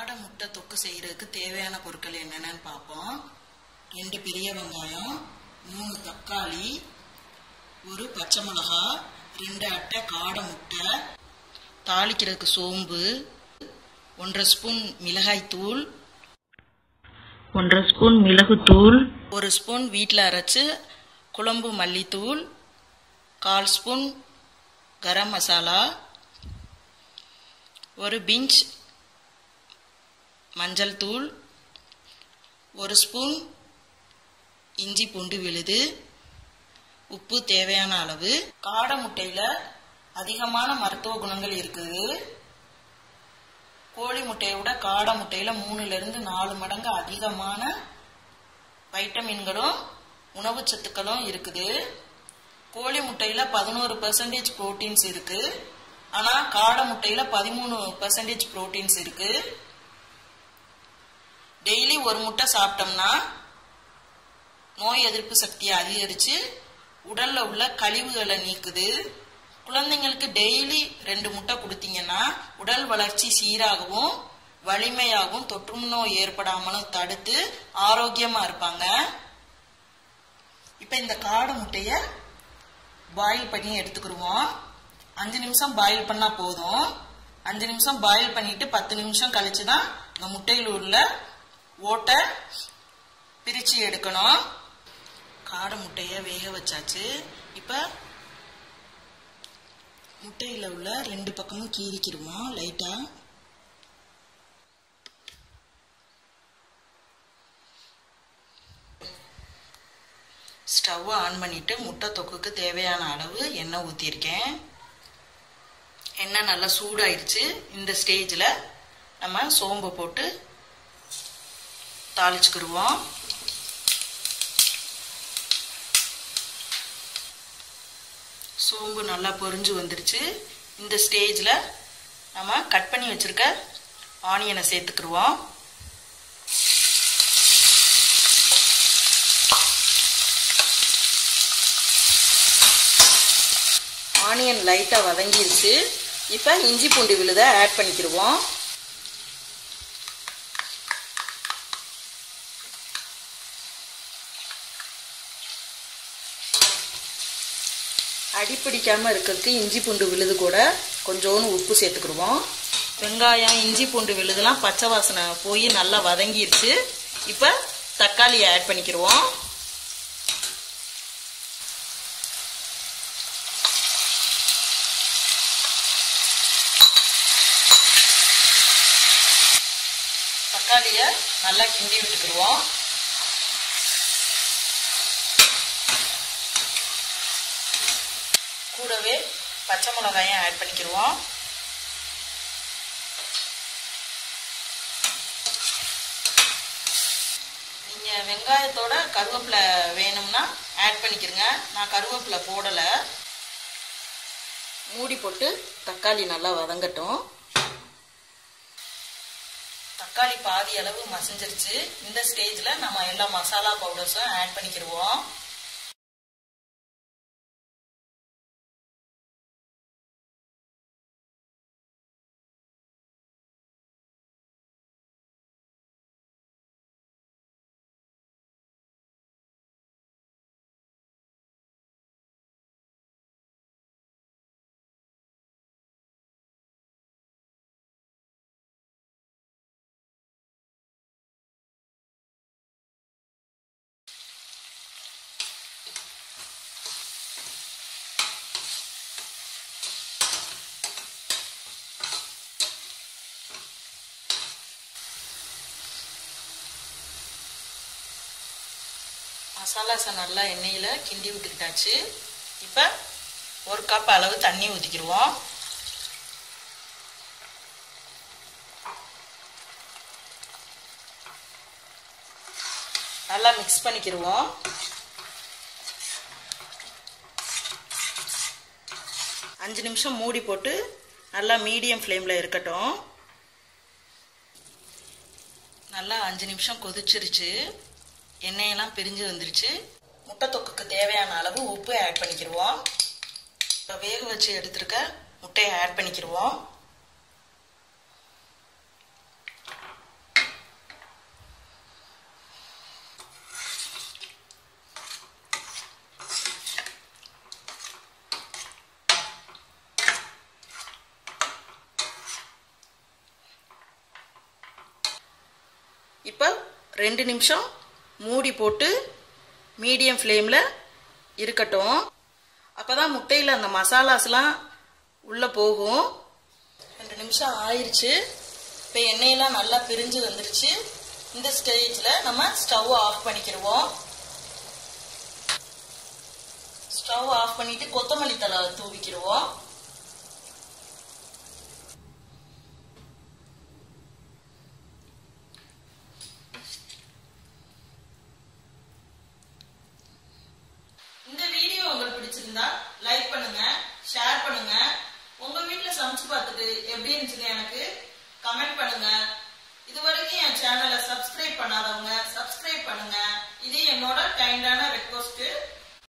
காடை முட்டை தொக்கு செய்யறதுக்கு தேவையான பொருட்கள் என்னென்னு பார்ப்போம் ரெண்டு பெரிய வெங்காயம் மூணு தக்காளி ஒரு பச்சை மிளகா ரெண்டு அட்டை காடை முட்டை தாளிக்கிறதுக்கு சோம்பு ஒன்றரை ஸ்பூன் மிளகாய்த்தூள் ஒன்றரை ஸ்பூன் மிளகுத்தூள் ஒரு ஸ்பூன் வீட்டில் அரைச்சு குழம்பு மல்லித்தூள் கால் ஸ்பூன் கரம் மசாலா ஒரு பிஞ்ச் மஞ்சள் தூள் ஒரு ஸ்பூன் இஞ்சி பூண்டு விழுது உப்பு தேவையான அளவு காடை முட்டையில் அதிகமான மருத்துவ குணங்கள் இருக்குது கோழி முட்டையை விட காடை முட்டையில் மூணுலேருந்து நாலு மடங்கு அதிகமான வைட்டமின்களும் உணவு சத்துக்களும் இருக்குது கோழி முட்டையில் பதினோரு பெர்சன்டேஜ் ப்ரோட்டீன்ஸ் இருக்குது ஆனால் காடை முட்டையில் பதிமூணு பெர்சன்டேஜ் ப்ரோட்டீன்ஸ் இருக்குது டெய்லி ஒரு முட்டை சாப்பிட்டோம்னா நோய் எதிர்ப்பு சக்தியை அதிகரித்து உடலில் உள்ள கழிவுகளை நீக்குது குழந்தைங்களுக்கு டெய்லி ரெண்டு முட்டை கொடுத்தீங்கன்னா உடல் வளர்ச்சி சீராகவும் வலிமையாகவும் தொற்று நோய் ஏற்படாமலும் தடுத்து ஆரோக்கியமாக இருப்பாங்க இப்போ இந்த காடை முட்டையை பாயில் பண்ணி எடுத்துக்கிடுவோம் அஞ்சு நிமிஷம் பாயில் பண்ணால் போதும் அஞ்சு நிமிஷம் பாயில் பண்ணிட்டு பத்து நிமிஷம் கழிச்சு தான் இந்த முட்டையில் உள்ள ஓட்டை பிரித்து எடுக்கணும் காடை முட்டையை வேக வச்சாச்சு இப்போ முட்டையில் உள்ள ரெண்டு பக்கமும் கீறிக்கிடுவோம் லைட்டாக ஸ்டவ்வை ஆன் பண்ணிவிட்டு முட்டை தொக்குக்கு தேவையான அளவு எண்ணெய் ஊற்றிருக்கேன் எண்ணெய் நல்லா சூடாயிடுச்சு இந்த ஸ்டேஜில் நம்ம சோம்பு போட்டு தாளிச்சுக்கிடுவோம் சோம்பு நல்லா பொரிஞ்சு வந்துருச்சு இந்த ஸ்டேஜில் நம்ம கட் பண்ணி வச்சுருக்க ஆனியனை சேர்த்துக்கிடுவோம் ஆனியன் லைட்டாக வதங்கிருச்சு இப்போ இஞ்சி பூண்டு விழுதை ஆட் பண்ணிக்கிடுவோம் அடிப்பிடிக்காமல் இருக்கிறதுக்கு இஞ்சி பூண்டு விழுது கூட கொஞ்சோண்டு உப்பு சேர்த்துக்கிடுவோம் வெங்காயம் இஞ்சி பூண்டு விழுதுலாம் பச்சை வாசனை போய் நல்லா வதங்கிருச்சு இப்போ தக்காளியை ஆட் பண்ணிக்கிடுவோம் தக்காளியை நல்லா கிண்டி விட்டுக்கிடுவோம் கூடவே பச்சை மிளகாயும் ஆட் பண்ணிக்கிடுவோம் நீங்கள் வெங்காயத்தோட கருவேப்பிலை வேணும்னா ஆட் பண்ணிக்கிறங்க நான் கருவேப்பிலை போடலை மூடி போட்டு தக்காளி நல்லா வதங்கட்டும் தக்காளி பாதி அளவு மசிஞ்சிருச்சு இந்த ஸ்டேஜில் நம்ம எல்லா மசாலா பவுடர்ஸும் ஆட் பண்ணிக்கிடுவோம் மசாலாஸை நல்லா எண்ணெயில் கிண்டி விட்டுக்கிட்டாச்சு இப்போ ஒரு கப் அளவு தண்ணி ஊற்றிக்கிடுவோம் நல்லா மிக்ஸ் பண்ணிக்கிடுவோம் அஞ்சு நிமிஷம் மூடி போட்டு நல்லா மீடியம் ஃப்ளேமில் இருக்கட்டும் நல்லா அஞ்சு நிமிஷம் கொதிச்சிருச்சு எண்ணெயெல்லாம் பிரிஞ்சு வந்துருச்சு முட்டை தொக்குக்கு தேவையான அளவு உப்பு ஆட் பண்ணிக்கிடுவோம் இப்போ வேக வச்சு எடுத்துருக்க முட்டையை ஆட் பண்ணிக்கிடுவோம் இப்போ ரெண்டு நிமிஷம் மூடி போட்டு மீடியம் ஃப்ளேமில் இருக்கட்டும் அப்போ தான் முட்டையில் அந்த மசாலாஸ்லாம் உள்ளே போகும் ரெண்டு நிமிஷம் ஆயிடுச்சு இப்போ எண்ணெயெல்லாம் நல்லா பிரிஞ்சு வந்துருச்சு இந்த ஸ்டேஜில் நம்ம ஸ்டவ் ஆஃப் பண்ணிக்கிடுவோம் ஸ்டவ் ஆஃப் பண்ணிட்டு கொத்தமல்லி தலை தூவிக்கிடுவோம் இந்த வீடியோ உங்களுக்கு பிடிச்சிருந்தா லைக் பண்ணுங்க ஷேர் பண்ணுங்க உங்க வீட்ல சமைச்சு பார்த்துட்டு எப்படி இருந்துச்சுன்னு எனக்கு கமெண்ட் பண்ணுங்க இது வரைக்கும் என் சேனலை சப்ஸ்கிரைப் பண்ணாதவங்க